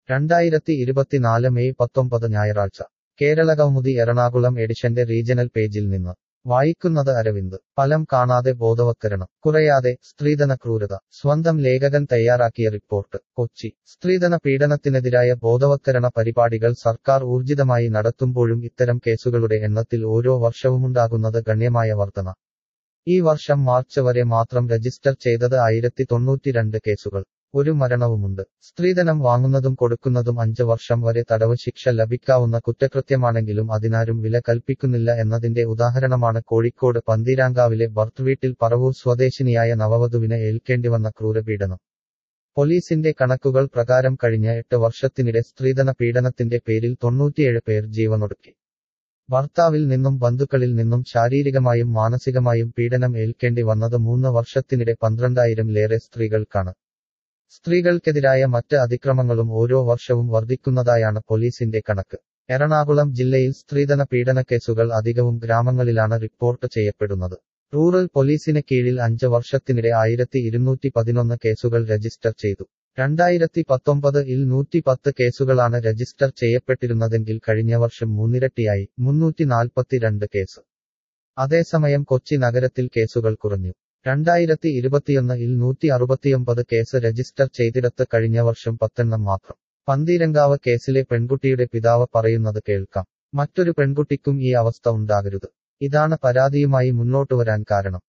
രണ്ടായിരത്തി ഇരുപത്തിനാല് മെയ് പത്തൊമ്പത് ഞായറാഴ്ച കേരളകൗമുദി എറണാകുളം എഡിഷന്റെ റീജണൽ പേജിൽ നിന്ന് വായിക്കുന്നത് അരവിന്ദ് ഫലം കാണാതെ ബോധവത്കരണം കുറയാതെ സ്ത്രീധന ക്രൂരത സ്വന്തം ലേഖകൻ തയ്യാറാക്കിയ റിപ്പോർട്ട് കൊച്ചി സ്ത്രീധന പീഡനത്തിനെതിരായ ബോധവത്കരണ പരിപാടികൾ സർക്കാർ ഊർജിതമായി നടത്തുമ്പോഴും ഇത്തരം കേസുകളുടെ എണ്ണത്തിൽ ഓരോ വർഷവുമുണ്ടാകുന്നത് ഗണ്യമായ വർധന ഈ വർഷം മാർച്ച് വരെ മാത്രം രജിസ്റ്റർ ചെയ്തത് ആയിരത്തി തൊണ്ണൂറ്റിരണ്ട് കേസുകൾ ഒരു മരണവുമുണ്ട് സ്ത്രീധനം വാങ്ങുന്നതും കൊടുക്കുന്നതും അഞ്ച് വർഷം വരെ തടവ് ശിക്ഷ ലഭിക്കാവുന്ന കുറ്റകൃത്യമാണെങ്കിലും അതിനാരും വില കൽപ്പിക്കുന്നില്ല എന്നതിന്റെ ഉദാഹരണമാണ് കോഴിക്കോട് പന്തീരാങ്കാവിലെ ഭർത്ത് വീട്ടിൽ പറവൂർ സ്വദേശിനിയായ നവവധുവിന് ഏൽക്കേണ്ടിവന്ന ക്രൂരപീഡനം പോലീസിന്റെ കണക്കുകൾ പ്രകാരം കഴിഞ്ഞ എട്ട് വർഷത്തിനിടെ സ്ത്രീധന പീഡനത്തിന്റെ പേരിൽ തൊണ്ണൂറ്റിയേഴ് പേർ ജീവനൊടുക്കി ഭർത്താവിൽ നിന്നും ബന്ധുക്കളിൽ നിന്നും ശാരീരികമായും മാനസികമായും പീഡനം ഏൽക്കേണ്ടി വന്നത് മൂന്ന് വർഷത്തിനിടെ പന്ത്രണ്ടായിരംലേറെ സ്ത്രീകൾക്കാണ് സ്ത്രീകൾക്കെതിരായ മറ്റ് അതിക്രമങ്ങളും ഓരോ വർഷവും വർദ്ധിക്കുന്നതായാണ് പോലീസിന്റെ കണക്ക് എറണാകുളം ജില്ലയിൽ സ്ത്രീധന പീഡനക്കേസുകൾ അധികവും ഗ്രാമങ്ങളിലാണ് റിപ്പോർട്ട് ചെയ്യപ്പെടുന്നത് റൂറൽ പോലീസിന് കീഴിൽ അഞ്ച് വർഷത്തിനിടെ ആയിരത്തി ഇരുന്നൂറ്റി പതിനൊന്ന് കേസുകൾ രജിസ്റ്റർ ചെയ്തു രണ്ടായിരത്തി പത്തൊമ്പത് ഇൽ നൂറ്റി പത്ത് കേസുകളാണ് രജിസ്റ്റർ ചെയ്യപ്പെട്ടിരുന്നതെങ്കിൽ കഴിഞ്ഞ വർഷം മൂന്നിരട്ടിയായി മുന്നൂറ്റി നാൽപ്പത്തിരണ്ട് കേസ് അതേസമയം കൊച്ചി നഗരത്തിൽ കേസുകൾ കുറഞ്ഞു രണ്ടായിരത്തി ഇരുപത്തിയൊന്ന് ഇൽ നൂറ്റി അറുപത്തിയൊമ്പത് കേസ് രജിസ്റ്റർ ചെയ്തിടത്ത് കഴിഞ്ഞ വർഷം പത്തെണ്ണം മാത്രം പന്തീരങ്കാവ് കേസിലെ പെൺകുട്ടിയുടെ പിതാവ് പറയുന്നത് കേൾക്കാം മറ്റൊരു പെൺകുട്ടിക്കും ഈ അവസ്ഥ ഉണ്ടാകരുത് ഇതാണ് പരാതിയുമായി മുന്നോട്ടുവരാൻ കാരണം